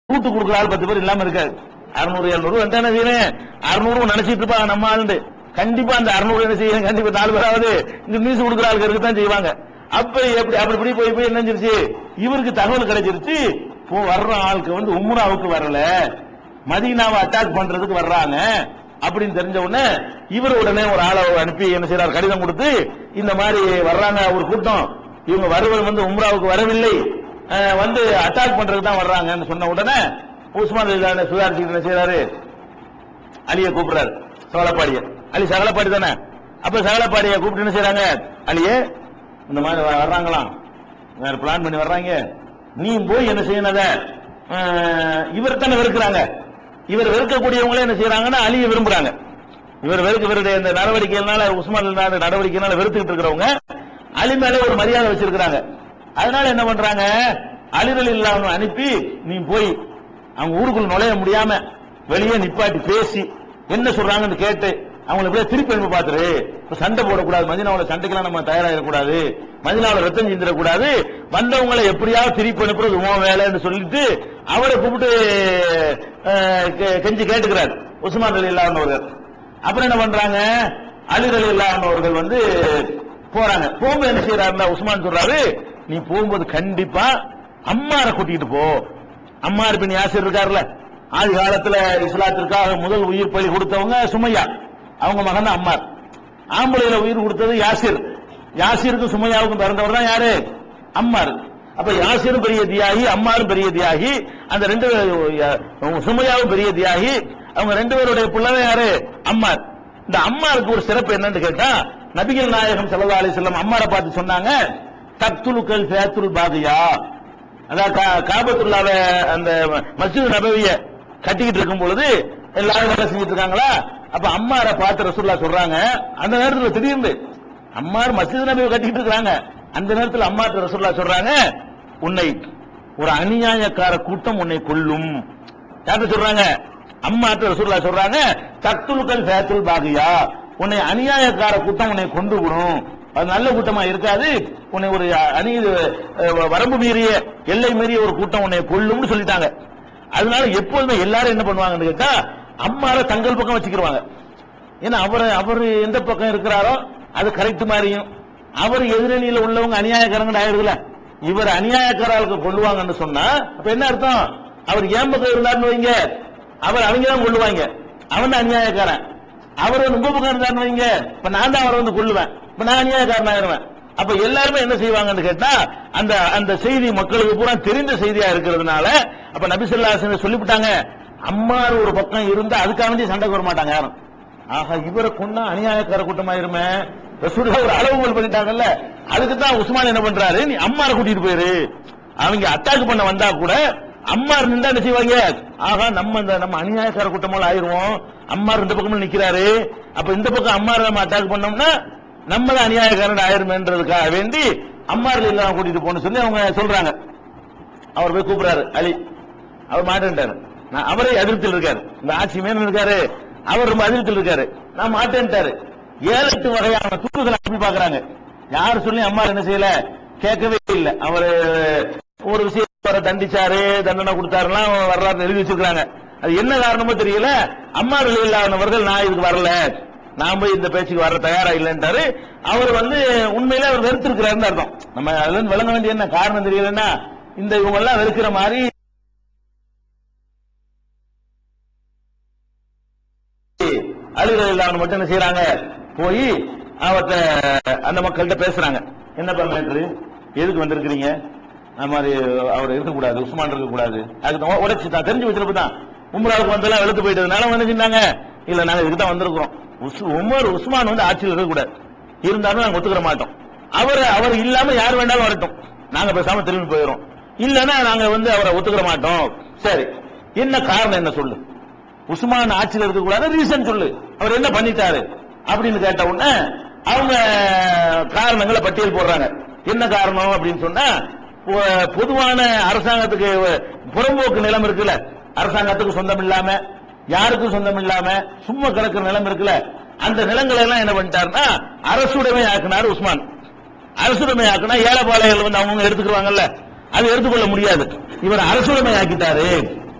கூட்டு கொடுக்குற ஆள் பத்து பேர் இல்லாம இருக்காது அறுநூறு எழுநூறு வந்து என்ன செய்யணும் அறுநூறு நினைச்சிட்டு இருப்பாங்க நம்ம ஆளுண்டு கண்டிப்பா அந்த அறுநூறு என்ன செய்யணும் கண்டிப்பா நாலு பேராவது இந்த நியூஸ் கொடுக்குற ஆளுக்கு இருக்கத்தான் செய்வாங்க அப்ப எப்படி அப்படி இப்படி போய் போய் என்ன செஞ்சிருச்சு இவருக்கு தகவல் கிடைச்சிருச்சு இப்போ வர்ற ஆளுக்கு வந்து உம்ராவுக்கு வரல மதீனாவை அட்டாக் பண்றதுக்கு வர்றாங்க அப்படின்னு தெரிஞ்ச உடனே இவர் உடனே ஒரு ஆளை அனுப்பி என்ன செய்யறார் கடிதம் கொடுத்து இந்த மாதிரி வர்றாங்க ஒரு கூட்டம் இவங்க வருவது வந்து உம்ராவுக்கு வரவில்லை அஹ், வந்து அட்டாக் பண்றதுக்கு தான் வர்றாங்கன்னு சொன்ன உடனே உஸ்மான் ரலியல்லாஹு அன்ஹு சுதாரிச்சுட்டு என்ன செய்யறாரு அலியை கூப்பிடுறாரு சகலப்பாடிய அலி சகலப்பாடி தானே அப்ப சகலப்பாடிய கூப்பிட்டு என்ன செய்றாங்க அலியே இந்த மாதிரி வ- வர்றாங்களாம் வேற பிளான் பண்ணி வர்றாங்க நீ போய் என்ன செய்யணும் அத இவர் தானே வெறுக்கிறாங்க இவர் வெறுக்கக்கூடியவங்களே என்ன செய்யறாங்கன்னா அலியை விரும்புறாங்க இவர் வெறுக்க இவருடைய இந்த நடவடிக்கையினால உஸ்மான் இல்லாத நடவடிக்கையினால வெறுத்துக்கிட்டு இருக்கிறவங்க அலி மேல ஒரு மரியாதை வச்சிருக்கிறாங்க அதனால என்ன பண்றாங்க அலிரல் இல்லாம அனுப்பி நீ போய் அவங்க ஊருக்குள்ள நுழைய முடியாம வெளியே நிப்பாட்டி பேசி என்ன சொல்றாங்கன்னு கேட்டு அவங்களை எப்படியா திருப்பி அனுப்பி பாத்துரு இப்ப சண்டை போடக்கூடாது மதினாவுல சண்டைக்கெல்லாம் நம்ம தயாராகிடக்கூடாது மதினாவுல ரத்தம் சிந்திடக்கூடாது வந்தவங்களை எப்படியாவது திருப்பி அனுப்புறது உன் வேலைன்னு சொல்லிட்டு அவரை கூப்பிட்டு அஹ், கெ- கெஞ்சி கேட்டுக்கிறார் உஸ்மான் அலி இல்லாதவர்கள் அப்புறம் என்ன பண்றாங்க அலி அலி இல்லாதவர்கள் வந்து போறாங்க போகும்போது என்ன செய்யறாருன்னா உஸ்மான் சொல்றாரு நீ போகும்போது கண்டிப்பா அம்மாரை கூட்டிட்டு போ அம்மார் பின் யாசிர் இருக்கார்ல ஆதி காலத்துல இஸ்லாத்திற்காக முதல் உயிர் பலி கொடுத்தவங்க சுமையா அவங்க மகன் தான் அம்மார் ஆம்பளையில உயிர் கொடுத்தது யாசிர் யாசிருக்கும் சுமையாவுக்கும் பிறந்தவர் தான் யாரு அம்மார் அப்ப யாசிரும் பெரிய தியாகி அம்மாரும் பெரிய தியாகி அந்த ரெண்டு பேரும், சுமையாவும் பெரிய தியாகி அவங்க ரெண்டு பேருடைய பிள்ளை யாரு அம்மார் இந்த அம்மாருக்கு ஒரு சிறப்பு என்னன்னு கேட்டா நபிகள் நாயகம் ஸல்லல்லாஹு அலைஹி வஸல்லம் அம்மாரை பார்த்து சொன்னாங்க தக்துலுக்கல் ஃபேத்துல் பாகியா அதான் கா- காபத்துல்லாவ அந்த மஸ்ஜித் நபவிய கட்டிக்கிட்டு இருக்கும் பொழுது எல்லாரும் வேலை செஞ்சுட்டு இருக்காங்களா அப்ப அம்மாரை பார்த்து ரசூல்லா சொல்றாங்க அந்த நேரத்துல திடீர்னு அம்மார் மஸ்ஜித் நபவி கட்டிக்கிட்டு இருக்காங்க அந்த நேரத்துல அம்மாட்ட ரசூல்லா சொல்றாங்க உன்னை ஒரு அநியாயக்கார கூட்டம் உன்னை கொல்லும் யார்கிட்ட சொல்றாங்க அம்மாட்ட ரசூல்லா சொல்றாங்க தக்துலுக்கல் ஃபேத்துல் பாகியா உன்னை அநியாயக்கார கூட்டம் உன்னை கொண்டு விடும் அது நல்ல கூட்டமா இருக்காது உன்னை ஒரு அணி அஹ், வரம்பு மீறிய எல்லை மீறிய ஒரு கூட்டம் உன்னை கொல்லும்னு சொல்லிட்டாங்க அதனால எப்போதுமே எல்லாரும் என்ன பண்ணுவாங்கன்னு கேட்டா அம்மாரை தங்கள் பக்கம் வச்சுக்கிருவாங்க ஏன்னா அவர் அவர் எந்த பக்கம் இருக்கிறாரோ அது கரெக்ட் மாதிரியும் அவர் எதிரணியில உள்ளவங்க அநியாயக்காரங்க ஆயிடுதுல இவர் அநியாயக்காரர்களுக்கு கொள்ளுவாங்கன்னு சொன்னா அப்ப என்ன அர்த்தம் அவர் ஏன் பக்கம் இருந்தாருன்னு வைங்க அவர் அவங்க தான் கொள்ளுவாங்க அவன் தான் அநியாயக்காரன் அவர் வந்து உங்க பக்கம் இருந்தாருன்னு வைங்க இப்ப நான் தான் அவரை வந்து கொள்ளுவேன் இப்ப நான் அநியாயக்காரன் ஆயிருவேன் அப்ப எல்லாருமே என்ன செய்வாங்கன்னு கேட்டா அந்த அந்த செய்தி மக்களுக்கு பூரா தெரிந்த செய்தியா இருக்கிறதுனால அப்ப நபிசல்லாசன் சொல்லிவிட்டாங்க அம்மார் ஒரு பக்கம் இருந்தா அதுக்காக வேண்டி சண்டைக்கு வர மாட்டாங்க யாரும் ஆஹா இவரை கொண்டா அநியாயக்கார கூட்டமாயிருமே ரசூலுல்லாஹ் ஒரு அளவுகோல் பண்ணிட்டாங்கல்ல அதுக்கு தான் உஸ்மான் என்ன பண்றாரு நீ அம்மாரை கூட்டிட்டு போயிரு அவங்க அட்டாக் பண்ண வந்தா கூட அம்மார் நின்றா என்ன செய்வாங்க ஆஹா நம்ம இந்த நம்ம அநியாயக்கார கூட்டமால ஆயிருவோம் அம்மார் இந்த பக்கமும் நிக்கிறாரு அப்ப இந்த பக்கம் அம்மார் நம்ம அட்டாக் பண்ணோம்னா நம்ம தான் அநியாயக்காரன் ஆயிருமேன்றதுக்காக வேண்டி அம்மார்கள் இல்லாம கூட்டிட்டு போன்னு சொல்லி அவங்க சொல்றாங்க அவர் போய் கூப்பிடுறாரு அலி அவர் மாட்டேன்ட்டாரு நான் அவரே அதிருப்தியில் இருக்காரு இந்த ஆட்சி மேல இருக்காரு அவர் ரொம்ப அதிருப்தியில் இருக்காரு நான் மாட்டேன்ட்டாரு ஏழு எட்டு வகையான தூக்குகளை அனுப்பி பாக்குறாங்க யார் சொல்லி அம்மா என்ன செய்யல கேட்கவே இல்லை அவரு ஒரு விஷயம் அவரை தண்டிச்சாரு தண்டனை கொடுத்தாருலாம் வரலாறு எழுதி வச்சிருக்காங்க அது என்ன காரணமோ தெரியல அம்மா இல்லாதவர்கள் நான் இதுக்கு வரல நான் போய் இந்த பேச்சுக்கு வர தயாரா இல்லைன்றாரு அவர் வந்து உண்மையில அவர் வெறுத்திருக்கிறாருன்னு அர்த்தம் நம்ம அதுல இருந்து விளங்க வேண்டிய என்ன காரணம் தெரியலன்னா இந்த இவங்க எல்லாம் வெறுக்கிற மாதிரி அழுகிறது இல்லாம மட்டும் என்ன செய்யறாங்க போய் அவர்கிட்ட அந்த மக்கள்கிட்ட பேசுறாங்க என்ன பண்ணு எதுக்கு வந்திருக்கிறீங்க அந்த மாதிரி அவர் இருக்கக்கூடாது உஸ்மான் இருக்கக்கூடாது அதுக்கு தான் உடைச்சு தான் தெரிஞ்சு வச்சிருப்பு தான் உம்ராவுக்கு வந்தெல்லாம் வெளுத்து போயிட்டதுனால வந்து செஞ்சாங்க இல்ல நாங்க இதுக்கு தான் வந்திருக்கிறோம் உஸ்- உமர் உஸ்மான் வந்து ஆட்சியில் இருக்கக்கூடாது இருந்தாலும் நாங்க ஒத்துக்கிற மாட்டோம் அவர் அவர் இல்லாம யார் வேண்டாலும் வரட்டும் நாங்க பேசாம திரும்பி போயிடும் இல்லன்னா நாங்க வந்து அவரை ஒத்துக்கிற மாட்டோம் சரி என்ன காரணம் என்ன சொல்லு உஸ்மான் ஆட்சியில் இருக்கக்கூடாது ரீசன் சொல்லு அவர் என்ன பண்ணிட்டாரு அப்படின்னு கேட்ட உடனே அவங்க காரணங்களை பட்டியல் போடுறாங்க என்ன காரணம் அப்படின்னு சொன்னா பொ- பொதுவான அரசாங்கத்துக்கு புறம்போக்கு நிலம் இருக்குல்ல அரசாங்கத்துக்கு சொந்தம் இல்லாம யாருக்கும் சொந்தம் இல்லாம சும்மா கிடக்கிற நிலம் இருக்குல்ல அந்த நிலங்களை எல்லாம் என்ன பண்ணிட்டாருன்னா அரசுடைமை ஆக்குனாரு உஸ்மான் அரசுடைமை ஆக்குனா ஏழைப்பாளையர்கள் வந்து அவங்க எடுத்துக்குவாங்கல்ல அது எடுத்துக்கொள்ள முடியாது இவர் அரசுடைமை ஆக்கிட்டாரு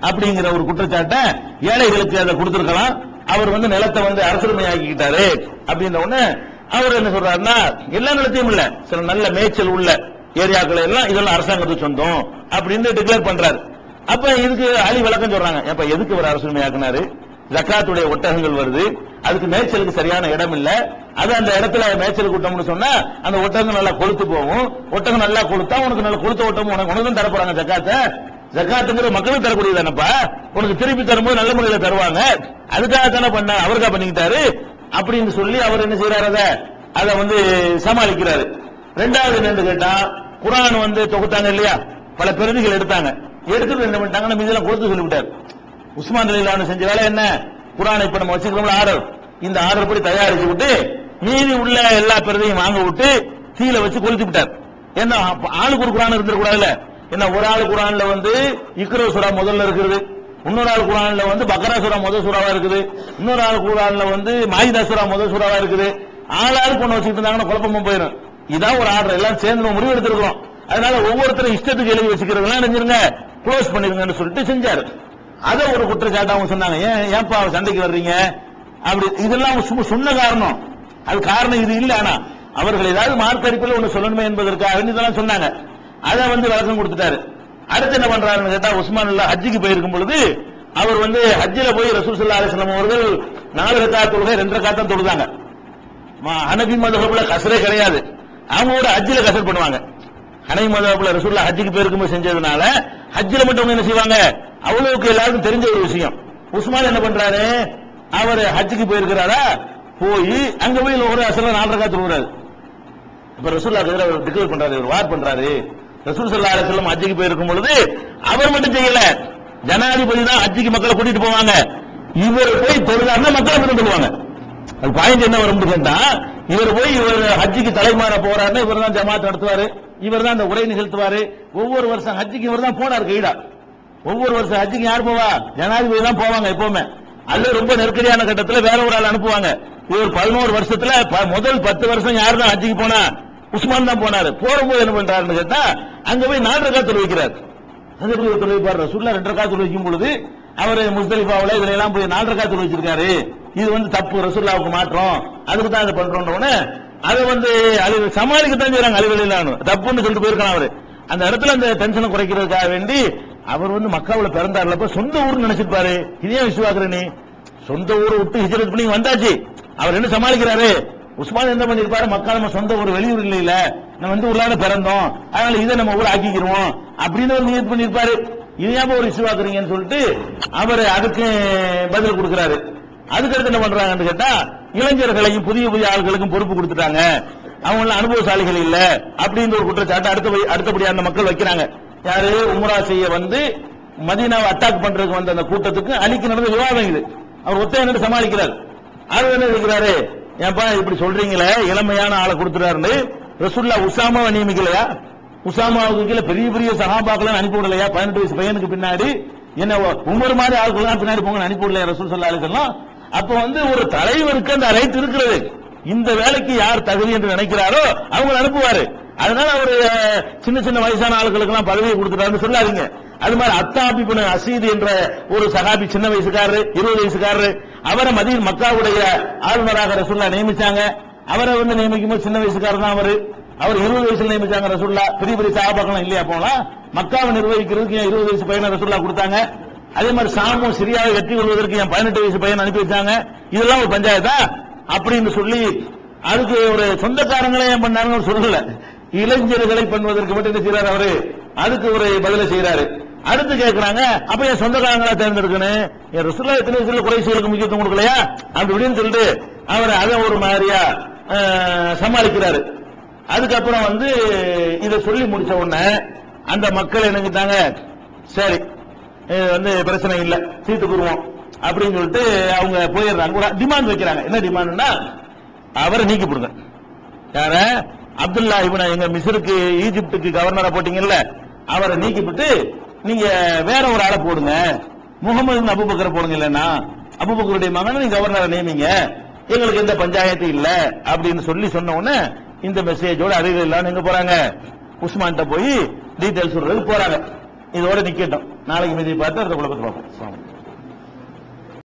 அப்படிங்கிற ஒரு குற்றச்சாட்டை ஏழைகளுக்கு அதை கொடுத்திருக்கலாம் அவர் வந்து நிலத்தை வந்து அரசுரிமை ஆக்கிக்கிட்டாரு அப்படின்ற உடனே அவர் என்ன சொல்றாருன்னா எல்லா நிலத்தையும் இல்ல சில நல்ல மேய்ச்சல் உள்ள ஏரியாக்கள் எல்லாம் இதெல்லாம் அரசாங்கத்துக்கு சொந்தம் அப்படின்னு டிக்ளேர் பண்றாரு அப்ப இதுக்கு அலி விளக்கம் சொல்றாங்க அப்ப எதுக்கு ஒரு அரசுரிமை ஆக்குனாரு ஜக்காத்துடைய ஒட்டகங்கள் வருது அதுக்கு மேய்ச்சலுக்கு சரியான இடம் இல்ல அது அந்த இடத்துல மேய்ச்சல் கூட்டம்னு சொன்னா அந்த ஒட்டகம் நல்லா கொளுத்து போகும் ஒட்டகம் நல்லா கொளுத்தா உனக்கு நல்ல கொளுத்த ஒட்டகம் உனக்கு உனக்கு தான் தரப்போறாங்க ஜக்காத்தை ஜக்காத்துங்கிற மக்களுக்கு தரக்கூடியதானப்பா உனக்கு திருப்பி தரும்போது நல்ல முறையில தருவாங்க அதுக்காக தானே பண்ண அவருக்கா பண்ணிக்கிட்டாரு அப்படின்னு சொல்லி அவர் என்ன செய்யறாரு அதை அதை வந்து சமாளிக்கிறாரு ரெண்டாவது என்னன்னு கேட்டா குரான் வந்து தொகுத்தாங்க இல்லையா பல பிரதிகள் எடுத்தாங்க எடுத்துட்டு என்ன பண்ணிட்டாங்க நம்ம இதெல்லாம் கொடுத்து சொல்லிவிட்டார் உஸ்மான் அலிலான செஞ்ச வேலை என்ன குரானை இப்ப நம்ம வச்சுக்கிறோம்ல ஆர்டர் இந்த ஆர்டர் படி தயாரிச்சு விட்டு மீதி உள்ள எல்லா பிரதியும் வாங்க விட்டு தீயில வச்சு கொளுத்தி விட்டார் ஏன்னா அப்ப ஆளுக்கு ஒரு குரான் இருந்திருக்கூடாதுல்ல என்ன ஒரு ஆள் குரான்ல வந்து இக்ரோ சுறா முதல்ல இருக்குது இன்னொரு ஆள் குரான்ல வந்து பக்ரா சுறா முதல் சுறாவா இருக்குது இன்னொரு ஆள் குரான்ல வந்து மாயிதா சுறா முதல் சுறாவா இருக்குது ஆளாளுக்கு ஒண்ணு வச்சுட்டு இருந்தாங்கன்னா குழப்பமா போயிடும் இதான் ஒரு ஆர்டர் எல்லாம் சேர்ந்து நம்ம முடிவு எடுத்திருக்கிறோம் அதனால ஒவ்வொருத்தரும் இஷ்டத்துக்கு எழுதி வச்சுக்கிறதெல்லாம் நினைஞ்சிருங்க க்ளோஸ் பண்ணிருங்கன்னு சொல்லிட்டு செஞ்சாரு அதை ஒரு குற்றச்சாட்டு அவங்க சொன்னாங்க ஏன் ஏன்பா சண்டைக்கு வர்றீங்க அப்படி இதெல்லாம் சும்மா சொன்ன காரணம் அது காரணம் இது இல்ல ஆனா அவர்கள் ஏதாவது மார்க் அடிப்பில் ஒண்ணு சொல்லணுமே என்பதற்காக இதெல்லாம் சொன்னாங்க அதை வந்து விளக்கம் கொடுத்துட்டாரு அடுத்து என்ன பண்றாருன்னு கேட்டா உஸ்மான் அல்லா ஹஜ்ஜிக்கு போயிருக்கும் பொழுது அவர் வந்து ஹஜ்ஜில போய் ரசூல் சல்லா அலிஸ்லாம் அவர்கள் நாலு ரக்கா தொழுகை ரெண்டு ரக்கா தான் தொழுதாங்க ம- ஹனபி மதகுல கசரே கிடையாது அவங்க கூட ஹஜ்ஜில கசர் பண்ணுவாங்க ஹனபி மதகுல ரசூல்லா ஹஜ்ஜிக்கு போயிருக்கும் செஞ்சதுனால ஹஜ்ஜில மட்டும் என்ன செய்வாங்க அவ்வளவுக்கு எல்லாருக்கும் தெரிஞ்ச ஒரு விஷயம் உஸ்மான் என்ன பண்றாரு அவர் ஹஜ்ஜிக்கு போயிருக்கிறாரா போய் அங்க போய் ஒரு அசல நாலு ரக்கா தொழுகிறாரு இப்ப ரசூல்லா எதிராக அவர் டிக்ளேர் பண்றாரு இவர் வார் பண்றாரு ரசூல் சல்லா அலிஸ்லாம் ஹஜ்ஜிக்கு போயிருக்கும் பொழுது அவர் மட்டும் செய்யல ஜனாதிபதி தான் ஹஜ்ஜிக்கு மக்களை கூட்டிட்டு போவாங்க இவர் போய் தொழுதாருன்னா மக்களை மட்டும் சொல்லுவாங்க அது பாயிண்ட் என்ன வரும் கேட்டா இவர் போய் இவர் ஹஜ்ஜிக்கு தலைமாற போறாருன்னா இவர் தான் ஜமாத் நடத்துவாரு இவர் தான் அந்த உரை நிகழ்த்துவாரு ஒவ்வொரு வருஷம் ஹஜ்ஜிக்கு இவர் தான் போனார் கைடா ஒவ்வொரு வருஷம் ஹஜ்ஜிக்கு யார் போவா ஜனாதிபதி தான் போவாங்க எப்பவுமே அல்ல ரொம்ப நெருக்கடியான கட்டத்துல வேற ஒரு ஆள் அனுப்புவாங்க இவர் பதினோரு வருஷத்துல ப- முதல் பத்து வருஷம் யார் தான் ஹஜ்ஜிக்கு போனா உஸ்மான் தான் போனாரு போகும்போது என்ன பண்றாருன்னு கேட்டா அங்க போய் நாலு ரக்கா வைக்கிறார் அது எப்படி ஒரு தொழுகை பாரு ரசூல்லா ரெண்டு ரக்கா வைக்கும் பொழுது அவர் முஸ்தலிஃபாவுல இதுல எல்லாம் போய் நாலு ரக்கா வச்சிருக்காரு இது வந்து தப்பு ரசூல்லாவுக்கு மாற்றம் அதுக்கு தான் இதை பண்றோம்னு உடனே அதை வந்து அது சமாளிக்கத்தான் செய்யறாங்க அலுவலில் தப்புன்னு சொல்லிட்டு போயிருக்கான் அவரு அந்த இடத்துல அந்த டென்ஷனை குறைக்கிறதுக்காக வேண்டி அவர் வந்து மக்காவுல பிறந்தாருலப்ப சொந்த ஊர்னு நினைச்சிருப்பாரு இதே விசுவாக்குற நீ சொந்த ஊரை விட்டு ஹிஜரத் பண்ணி வந்தாச்சு அவர் என்ன சமாளிக்கிறாரு உஸ்மான் என்ன பண்ணிருப்பாரு மக்கள் நம்ம சொந்த ஊர் வெளியூர் இல்லையில நம்ம வந்து ஊர்ல பிறந்தோம் அதனால இதை நம்ம ஊர் ஆக்கிக்கிறோம் அப்படின்னு ஒரு நியத் பண்ணிருப்பாரு இது ஏன் ஒரு இஷ்யூ ஆக்குறீங்கன்னு சொல்லிட்டு அவர் அதுக்கு பதில் கொடுக்கிறாரு அதுக்கடுத்து என்ன பண்றாங்கன்னு கேட்டா இளைஞர்களையும் புதிய புதிய ஆட்களுக்கும் பொறுப்பு கொடுத்துட்டாங்க அவங்க எல்லாம் அனுபவசாலிகள் இல்ல அப்படின்னு ஒரு குற்றச்சாட்டு அடுத்த அடுத்தபடி அந்த மக்கள் வைக்கிறாங்க யாரு உம்ரா செய்ய வந்து மதீனாவை அட்டாக் பண்றதுக்கு வந்த அந்த கூட்டத்துக்கு அலிக்கு நடந்த விவாதம் இது அவர் ஒத்தையன்னு சமாளிக்கிறார் அது என்ன இருக்கிறாரு ஏன்பா இப்படி சொல்றீங்களே இளமையான ஆளை கொடுத்துறாருன்னு ரசுல்லா உசாமாவை நியமிக்கலையா உசாமாவுக்கு கீழே பெரிய பெரிய சகாபாக்கெல்லாம் அனுப்பி விடலையா பதினெட்டு வயசு பையனுக்கு பின்னாடி என்ன உமர் மாதிரி ஆட்கள் பின்னாடி போங்க அனுப்பி விடலையா ரசூல் சல்லா அலிசல்லாம் அப்ப வந்து ஒரு தலைவருக்கு அந்த ரைட் இருக்கிறது இந்த வேலைக்கு யார் தகுதி என்று நினைக்கிறாரோ அவங்க அனுப்புவாரு அதனால அவர் சின்ன சின்ன வயசான ஆளுகளுக்கு எல்லாம் பதவியை கொடுத்துட்டாருன்னு சொல்லாதீங்க அது மாதிரி அத்தாபி பின் அசீது என்ற ஒரு சகாபி சின்ன வயசுக்காரரு இருபது வயசுக்காரரு அவரை மதியின் மக்காவுடைய ஆளுநராக ரசூல்லா நியமிச்சாங்க அவரை வந்து நியமிக்கும் போது சின்ன வயசுக்காரர் தான் அவரு அவர் இருபது வயசுல நியமிச்சாங்க ரசூல்லா பெரிய பெரிய சகாபாக்கள் இல்லையா போலாம் மக்காவை நிர்வகிக்கிறதுக்கு ஏன் இருபது வயசு பையனை ரசூல்லா கொடுத்தாங்க அதே மாதிரி சாமும் சிரியாவை வெற்றி கொள்வதற்கு என் பதினெட்டு வயசு பையன் அனுப்பி வச்சாங்க இதெல்லாம் ஒரு பஞ்சாயத்தா அப்படின்னு சொல்லி அதுக்கு ஒரு சொந்தக்காரங்களே ஏன் பண்ணாருன்னு சொல்லல இளைஞர்களை பண்ணுவதற்கு மட்டும் என்ன செய்யறாரு அவரு அதுக்கு ஒரு பதில செய்யறாரு அடுத்து கேட்கறாங்க அப்ப என் சொந்தக்காரங்களா தேர்ந்தெடுக்கணும் என் ரசுல்லா எத்தனை வயசுல குறைசிகளுக்கு முக்கியத்துவம் கொடுக்கலையா அப்படி இப்படின்னு சொல்லிட்டு அவர் அதை ஒரு மாதிரியா அஹ், சமாளிக்கிறாரு அதுக்கப்புறம் வந்து இதை சொல்லி முடிச்ச உடனே அந்த மக்கள் என்னங்கிட்டாங்க சரி இது வந்து பிரச்சனை இல்ல சீட்டு கூறுவோம் அப்படின்னு சொல்லிட்டு அவங்க போயிடுறாங்க ஒரு டிமாண்ட் வைக்கிறாங்க என்ன டிமாண்ட்னா அவரை நீக்கி போடுங்க யார அப்துல்லா இவனை எங்க மிஸ்ருக்கு ஈஜிப்டுக்கு கவர்னரா போட்டீங்கல்ல அவரை நீக்கிவிட்டு நீங்க வேற ஒரு ஆளை போடுங்க முகமது அபுபக்கரை போடுங்க இல்லைன்னா அபுபக்கருடைய மகனை நீங்க கவர்னரை நியமிங்க எங்களுக்கு எந்த பஞ்சாயத்து இல்ல அப்படின்னு சொல்லி சொன்ன உடனே இந்த மெசேஜோட அறிவு இல்லாம எங்க போறாங்க உஸ்மான்கிட்ட போய் டீடைல் சொல்றதுக்கு போறாங்க இதோட நிக்கட்டும் நாளைக்கு மீதி பார்த்து அடுத்த குழப்பத்தை பார்ப்போம்